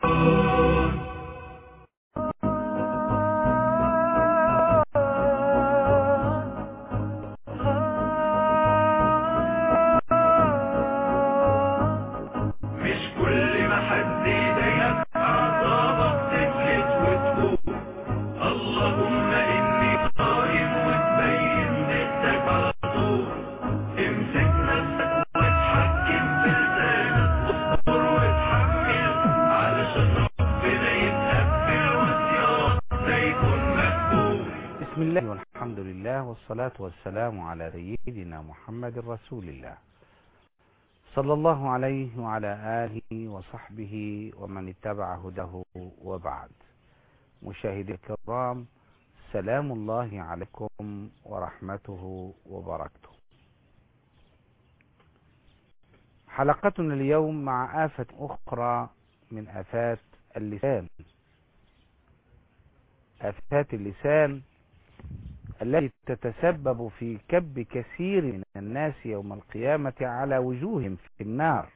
مش كل ما حد يضايقك اعصابك تفلت وتفوق اللهم اني قائم وتبين نفسك على طول امسك نفسك واتحكم في لسانك اصبر واتحمل علشان ربنا يتقبل وصيامك ده يكون مقبول بسم الله والحمد لله والصلاة والسلام على سيدنا محمد رسول الله صلى الله عليه وعلى آله وصحبه ومن اتبع هداه وبعد مشاهدي الكرام سلام الله عليكم ورحمته وبركاته حلقتنا اليوم مع آفة أخرى من آفات اللسان آفات اللسان التي تتسبب في كب كثير من الناس يوم القيامة على وجوههم في النار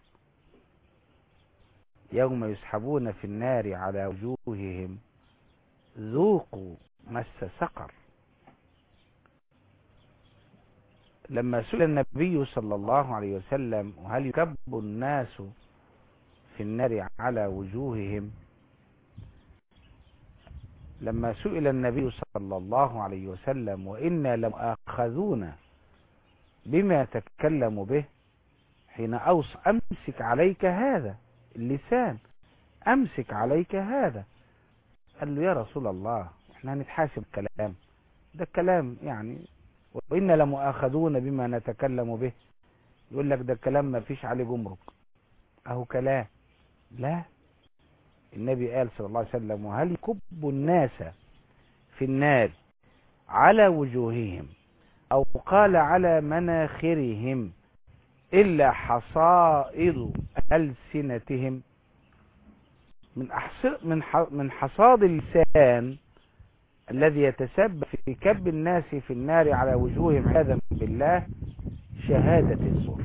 يوم يسحبون في النار على وجوههم ذوقوا مس سقر لما سئل النبي صلى الله عليه وسلم هل يكب الناس في النار على وجوههم لما سئل النبي صلى الله عليه وسلم وإنا لمؤاخذون بما تتكلم به حين أوصى أمسك عليك هذا اللسان أمسك عليك هذا قال له يا رسول الله احنا هنتحاسب كلام ده الكلام يعني وإنا لمؤاخذون بما نتكلم به يقول لك ده الكلام ما فيش عليه جمرك أهو كلام لا النبي قال صلى الله عليه وسلم وهل يكب الناس في النار على وجوههم أو قال على مناخرهم إلا حصائد ألسنتهم من من من حصاد اللسان الذي يتسبب في كب الناس في النار على وجوههم عياذا بالله شهادة الزور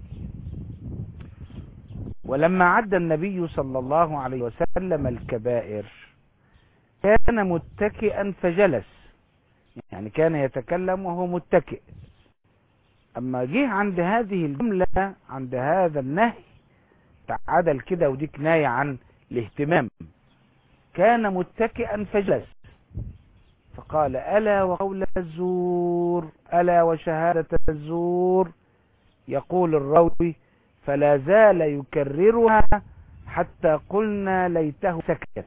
ولما عد النبي صلى الله عليه وسلم الكبائر كان متكئا فجلس يعني كان يتكلم وهو متكئ اما جه عند هذه الجملة عند هذا النهي تعادل كده ودي كناية عن الاهتمام كان متكئا فجلس فقال ألا وقول الزور ألا وشهادة الزور يقول الراوي فلا زال يكررها حتى قلنا ليته سكت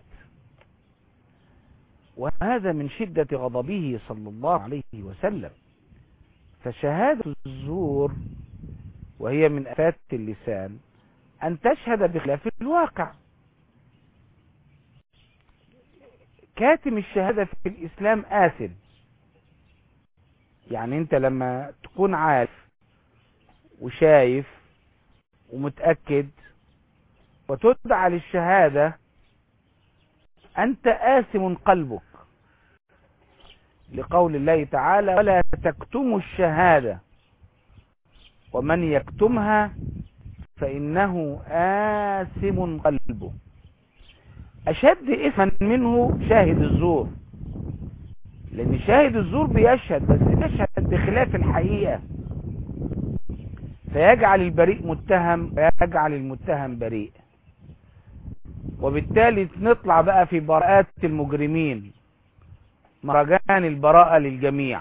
وهذا من شدة غضبه صلى الله عليه وسلم فشهادة الزور وهي من أفات اللسان أن تشهد بخلاف الواقع كاتم الشهادة في الإسلام آثم يعني أنت لما تكون عارف وشايف ومتأكد وتدعى للشهادة أنت آثم قلبك لقول الله تعالى ولا تكتموا الشهادة ومن يكتمها فإنه آثم قلبه أشد إثما منه شاهد الزور لأن شاهد الزور بيشهد بس بيشهد بخلاف الحقيقة فيجعل البريء متهم ويجعل المتهم بريء وبالتالي نطلع بقى في براءات المجرمين مهرجان البراءة للجميع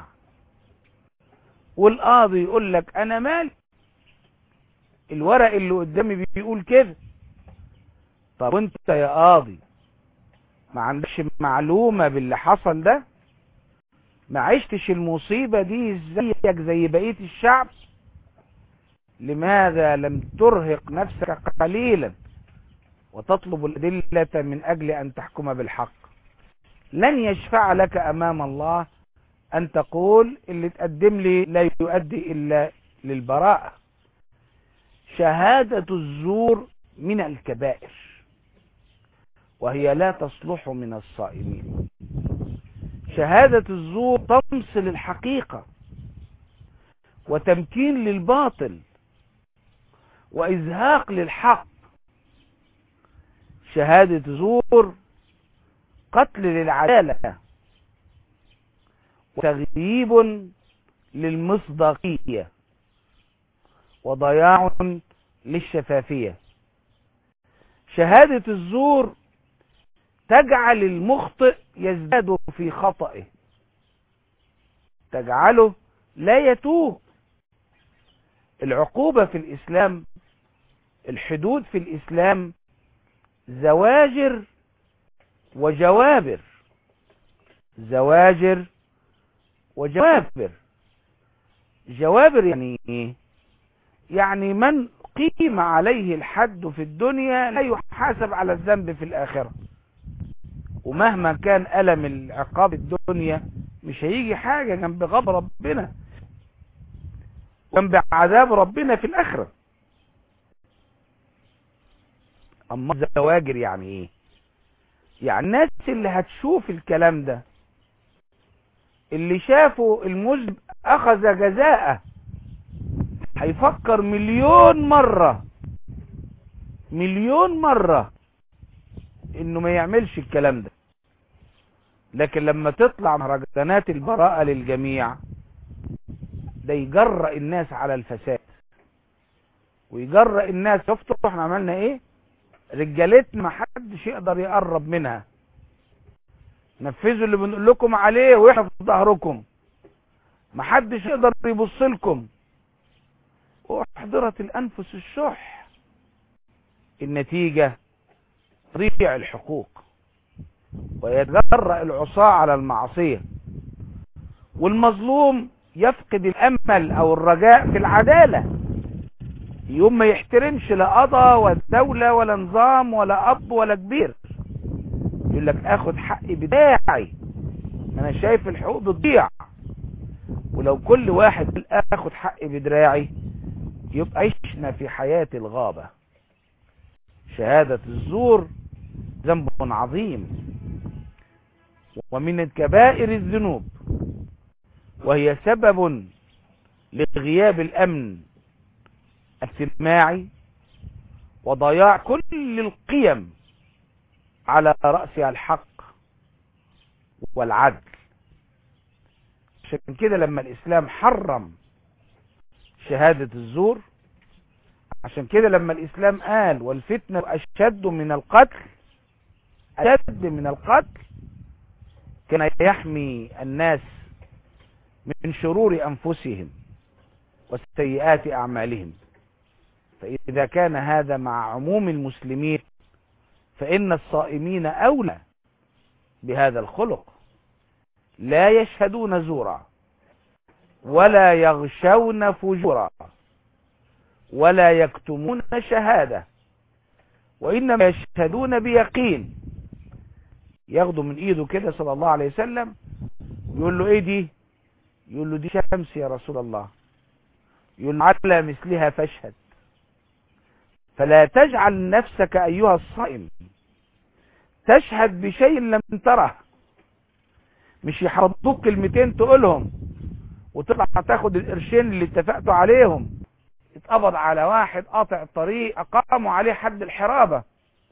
والقاضي يقول لك انا مالي الورق اللي قدامي بيقول كده طب وانت يا قاضي ما عندكش معلومة باللي حصل ده ما عشتش المصيبة دي زيك زي بقية الشعب لماذا لم ترهق نفسك قليلا وتطلب الأدلة من أجل أن تحكم بالحق لن يشفع لك أمام الله أن تقول اللي تقدم لي لا يؤدي إلا للبراءة شهادة الزور من الكبائر وهي لا تصلح من الصائمين شهادة الزور تمثل الحقيقة وتمكين للباطل وإزهاق للحق شهادة زور قتل للعدالة وتغييب للمصداقية وضياع للشفافية شهادة الزور تجعل المخطئ يزداد في خطئه تجعله لا يتوب العقوبة في الإسلام الحدود في الإسلام زواجر وجوابر زواجر وجوابر جوابر يعني ايه يعني من قيم عليه الحد في الدنيا لا يحاسب على الذنب في الآخرة ومهما كان ألم العقاب الدنيا مش هيجي حاجة جنب غضب ربنا جنب عذاب ربنا في الآخرة أما الزواجر يعني إيه يعني الناس اللي هتشوف الكلام ده اللي شافوا المذنب أخذ جزاءه هيفكر مليون مرة مليون مرة انه ما يعملش الكلام ده لكن لما تطلع مهرجانات البراءة للجميع ده يجرأ الناس على الفساد ويجرأ الناس شفتوا احنا عملنا ايه رجالتنا ما حدش يقدر يقرب منها نفذوا اللي بنقول لكم عليه واحنا في ظهركم ما حدش يقدر يبص لكم واحضرت الانفس الشح النتيجة تضيع الحقوق ويتجرأ العصاة على المعصية والمظلوم يفقد الامل او الرجاء في العدالة يوم ما يحترمش لا قضى ولا دولة ولا نظام ولا اب ولا كبير يقول لك اخد حقي بداعي انا شايف الحقوق بتضيع ولو كل واحد قال اخد حقي بدراعي يبقى عشنا في حياة الغابة شهادة الزور ذنب عظيم ومن كبائر الذنوب وهي سبب لغياب الأمن الاجتماعي وضياع كل القيم على رأسها الحق والعدل عشان كده لما الإسلام حرم شهادة الزور عشان كده لما الإسلام قال والفتنة أشد من القتل أشد من القتل كان يحمي الناس من شرور أنفسهم وسيئات أعمالهم فإذا كان هذا مع عموم المسلمين فإن الصائمين أولى بهذا الخلق لا يشهدون زورا ولا يغشون فجورا ولا يكتمون شهادة وإنما يشهدون بيقين ياخدوا من ايده كده صلى الله عليه وسلم يقول له ايه دي يقول له دي شمس يا رسول الله يقول له على مثلها فاشهد فلا تجعل نفسك ايها الصائم تشهد بشيء لم تره مش يحرضوك كلمتين تقولهم وتطلع تاخد القرشين اللي اتفقتوا عليهم اتقبض على واحد قاطع الطريق اقاموا عليه حد الحرابة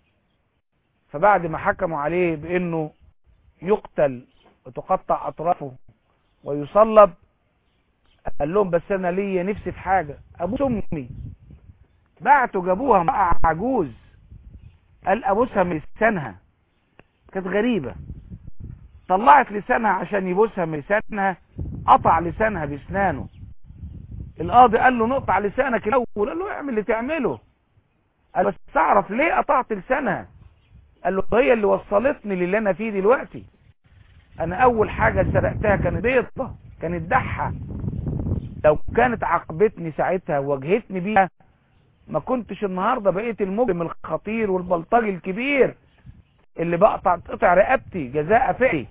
فبعد ما حكموا عليه بانه يقتل وتقطع اطرافه ويصلب قال لهم بس انا ليا نفسي في حاجة ابوس امي بعتوا جابوها مع عجوز قال ابوسها من لسانها كانت غريبة طلعت لسانها عشان يبوسها من لسانها قطع لسانها بسنانه القاضي قال له نقطع لسانك الاول قال له اعمل اللي تعمله قال بس تعرف ليه قطعت لسانها قال له هي اللي وصلتني للي انا فيه دلوقتي انا اول حاجة سرقتها كانت بيضة كانت دحة لو كانت عاقبتني ساعتها وواجهتني بيها ما كنتش النهاردة بقيت المجرم الخطير والبلطجي الكبير اللي بقطع تقطع رقبتي جزاء فعلي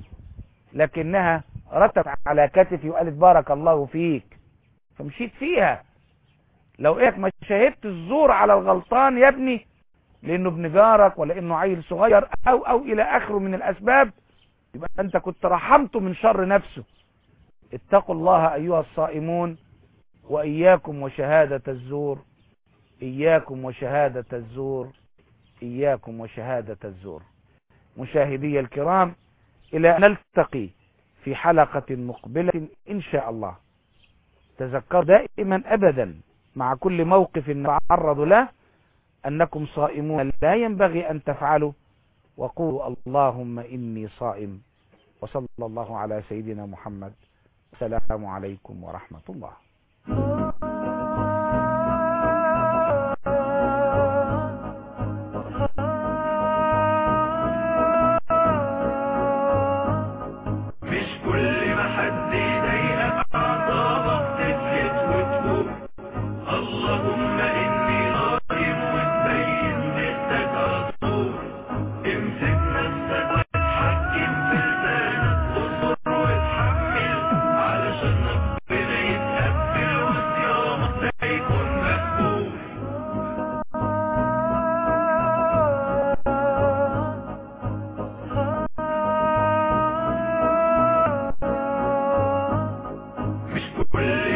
لكنها رتت على كتفي وقالت بارك الله فيك فمشيت فيها لو ايه ما شهدت الزور على الغلطان يا ابني لانه ابن جارك ولا انه عيل صغير او او الى اخره من الاسباب يبقى انت كنت رحمته من شر نفسه اتقوا الله ايها الصائمون واياكم وشهادة الزور اياكم وشهادة الزور إياكم وشهادة الزور مشاهدي الكرام إلى أن نلتقي في حلقة مقبلة إن شاء الله تذكر دائما أبدا مع كل موقف نتعرض له أنكم صائمون لا ينبغي أن تفعلوا وقولوا اللهم إني صائم وصلى الله على سيدنا محمد السلام عليكم ورحمة الله مش كل ما حد يضايقك اعصابك تفلت وتفوق اللهم اني صائم وتبين نفسك على طول امسك نفسك وتحكم في لسانك اصبر وتحمل علشان ربنا يتقبل وصيامك ده يكون مقبول مش كل